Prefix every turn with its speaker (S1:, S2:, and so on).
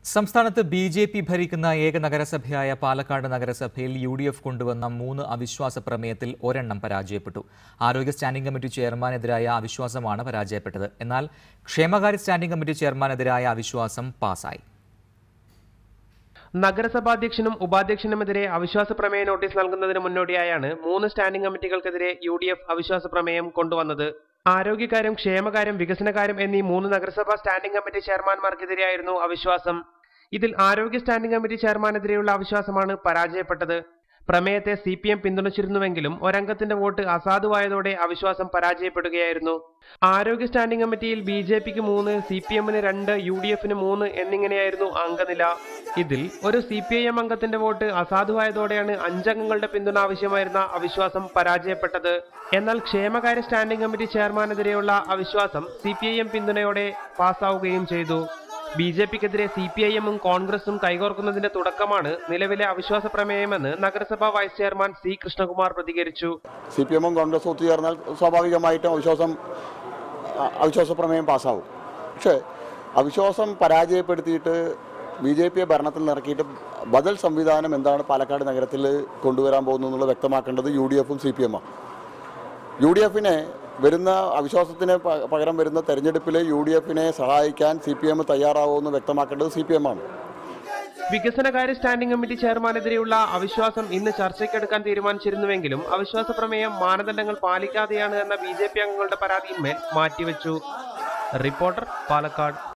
S1: സംസ്ഥാനത്ത് B J P ഭരിക്കുന്ന ഏക നഗരസഭയായ പാലക്കാട് നഗരസഭയിൽ യു ഡി എഫ് കൊണ്ടുവന്ന മൂന്ന് അവിശ്വാസ പ്രമേയത്തിൽ ഒരെണ്ണം പരാജയപ്പെട്ടു ആരോഗ്യ സ്റ്റാൻഡിംഗ് കമ്മിറ്റി ചെയർമാനെതിരായ അവിശ്വാസമാണ് പരാജയപ്പെട്ടത് എന്നാൽ ക്ഷേമകാര്യ സ്റ്റാൻഡിംഗ് കമ്മിറ്റി ചെയർമാനെതിരായ അവിശ്വാസം പാസായി
S2: നഗരസഭാധ്യക്ഷനും ഉപാധ്യക്ഷനുമെതിരെ അവിശ്വാസ പ്രമേയ നോട്ടീസ് നൽകുന്നതിന് മുന്നോടിയായാണ് മൂന്ന് സ്റ്റാൻഡിംഗ് കമ്മിറ്റികൾക്കെതിരെ യു ഡി എഫ് അവിശ്വാസ പ്രമേയം കൊണ്ടുവന്നത് ആരോഗ്യകാര്യം ക്ഷേമകാര്യം വികസനകാര്യം എന്നീ മൂന്ന് നഗരസഭാ സ്റ്റാൻഡിംഗ് കമ്മിറ്റി ചെയർമാൻമാർക്കെതിരെയായിരുന്നു അവിശ്വാസം ഇതിൽ ആരോഗ്യ സ്റ്റാൻഡിംഗ് കമ്മിറ്റി ചെയർമാനെതിരെയുള്ള അവിശ്വാസമാണ് പരാജയപ്പെട്ടത് പ്രമേയത്തെ സി പി എം പിന്തുണച്ചിരുന്നുവെങ്കിലും ഒരംഗത്തിന്റെ വോട്ട് അസാധുവായതോടെ അവിശ്വാസം പരാജയപ്പെടുകയായിരുന്നു ആരോഗ്യ സ്റ്റാൻഡിംഗ് കമ്മിറ്റിയിൽ ബി ജെ പിക്ക് മൂന്ന് സി പി എമ്മിന് രണ്ട് യു ഡി എഫിന് മൂന്ന് എന്നിങ്ങനെയായിരുന്നു അംഗനില ഇതിൽ ഒരു സി പി ഐ എം അംഗത്തിന്റെ വോട്ട് അസാധുവായതോടെയാണ് അഞ്ചംഗങ്ങളുടെ പിന്തുണ ആവശ്യമായിരുന്ന അവിശ്വാസം പരാജയപ്പെട്ടത് എന്നാൽ ക്ഷേമകാര്യ സ്റ്റാൻഡിംഗ് കമ്മിറ്റി ചെയർമാനെതിരെയുള്ള അവിശ്വാസം സി പി ഐ എം പിന്തുണയോടെ പാസ്സാവുകയും ചെയ്തു ബി ജെ പിക്കെതിരെ സി പി ഐ എമ്മും കോൺഗ്രസും കൈകോർക്കുന്നതിന്റെ തുടക്കമാണ് നിലവിലെ അവിശ്വാസ പ്രമേയമെന്ന് നഗരസഭാ വൈസ് ചെയർമാൻ സി കൃഷ്ണകുമാർ പ്രതികരിച്ചു
S3: സി പി എമ്മും കോൺഗ്രസും ഒത്തുചേർന്നാൽ സ്വാഭാവികമായിട്ടും അവിശ്വാസം അ- അവിശ്വാസ പ്രമേയം പാസ്സാവും പക്ഷേ അവിശ്വാസം പരാജയപ്പെടുത്തിയിട്ട് ബി ജെ പിയെ ഭരണത്തിൽ നിറക്കിയിട്ട് ബദൽ സംവിധാനം എന്താണ് പാലക്കാട് നഗരത്തിൽ കൊണ്ടുവരാൻ പോകുന്നു എന്നുള്ളത് വ്യക്തമാക്കേണ്ടത് യു ഡി എഫും സി പി എമ്മാണ് യു ഡി എഫിനെ വരുന്ന അവിശ്വാസത്തിന് പ- പകരം വരുന്ന തെരഞ്ഞെടുപ്പിൽ യു ഡി എഫിനെ സഹായിക്കാൻ സി പി എം തയ്യാറാവുമെന്ന് വ്യക്തമാക്കേണ്ടത് സി പി എം ആണ്
S2: വികസനകാര്യ സ്റ്റാൻഡിംഗ് കമ്മിറ്റി ചെയർമാനെതിരെയുള്ള അവിശ്വാസം ഇന്ന് ചർച്ചയ്ക്കെടുക്കാൻ തീരുമാനിച്ചിരുന്നുവെങ്കിലും അവിശ്വാസ പ്രമേയം മാനദണ്ഡങ്ങൾ പാലിക്കാതെയാണ് എന്ന ബി ജെ പി അംഗങ്ങളുടെ പരാതിയിന്മേൽ മാറ്റിവെച്ചു റിപ്പോർട്ടർ പാലക്കാട്